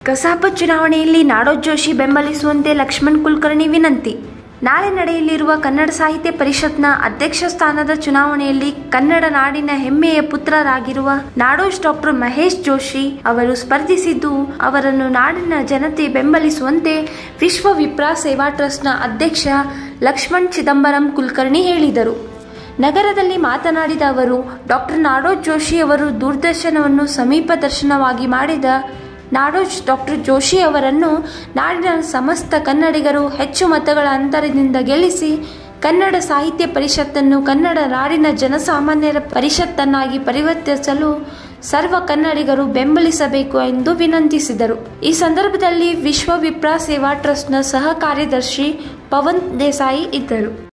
ಕಸಾಪ ಚುನಾವಣೆಯಲ್ಲಿ ನಾಡೋಜ್ ಜೋಶಿ ಬೆಂಬಲಿಸುವಂತೆ ಲಕ್ಷ್ಮಣ್ ಕುಲಕರ್ಣಿ ವಿನಂತಿ ನಾಳೆ ನಡೆಯಲಿರುವ ಕನ್ನಡ ಸಾಹಿತ್ಯ ಪರಿಷತ್ನ ಅಧ್ಯಕ್ಷ ಸ್ಥಾನದ ಚುನಾವಣೆಯಲ್ಲಿ ಕನ್ನಡ ನಾಡಿನ ಹೆಮ್ಮೆಯ ಪುತ್ರರಾಗಿರುವ ನಾಡೋಜ್ ಡಾಕ್ಟರ್ ಮಹೇಶ್ ಜೋಶಿ ಅವರು ಸ್ಪರ್ಧಿಸಿದ್ದು ಅವರನ್ನು ನಾಡಿನ ಜನತೆ ಬೆಂಬಲಿಸುವಂತೆ ವಿಶ್ವ ವಿಪ್ರ ಸೇವಾ ಟ್ರಸ್ಟ್ನ ಅಧ್ಯಕ್ಷ ಲಕ್ಷ್ಮಣ್ ಚಿದಂಬರಂ ಕುಲಕರ್ಣಿ ಹೇಳಿದರು ನಗರದಲ್ಲಿ ಮಾತನಾಡಿದ ಅವರು ಡಾಕ್ಟರ್ ನಾಡೋಜ್ ಜೋಶಿ ಅವರು ದೂರದರ್ಶನವನ್ನು ಸಮೀಪ ದರ್ಶನವಾಗಿ ಮಾಡಿದ ನಾಡೋಜ್ ಡಾಕ್ಟರ್ ಜೋಶಿ ಅವರನ್ನು ನಾಡಿನ ಸಮಸ್ತ ಕನ್ನಡಿಗರು ಹೆಚ್ಚು ಮತಗಳ ಅಂತರದಿಂದ ಗೆಲ್ಲಿಸಿ ಕನ್ನಡ ಸಾಹಿತ್ಯ ಪರಿಷತ್ತನ್ನು ಕನ್ನಡ ನಾಡಿನ ಜನಸಾಮಾನ್ಯರ ಪರಿಷತ್ತನ್ನಾಗಿ ಪರಿವರ್ತಿಸಲು ಸರ್ವ ಕನ್ನಡಿಗರು ಬೆಂಬಲಿಸಬೇಕು ಎಂದು ವಿನಂತಿಸಿದರು ಈ ಸಂದರ್ಭದಲ್ಲಿ ವಿಶ್ವ ವಿಪ್ರ ಸೇವಾ ಟ್ರಸ್ಟ್ನ ಸಹ ಕಾರ್ಯದರ್ಶಿ ಪವನ್ ದೇಸಾಯಿ ಇದ್ದರು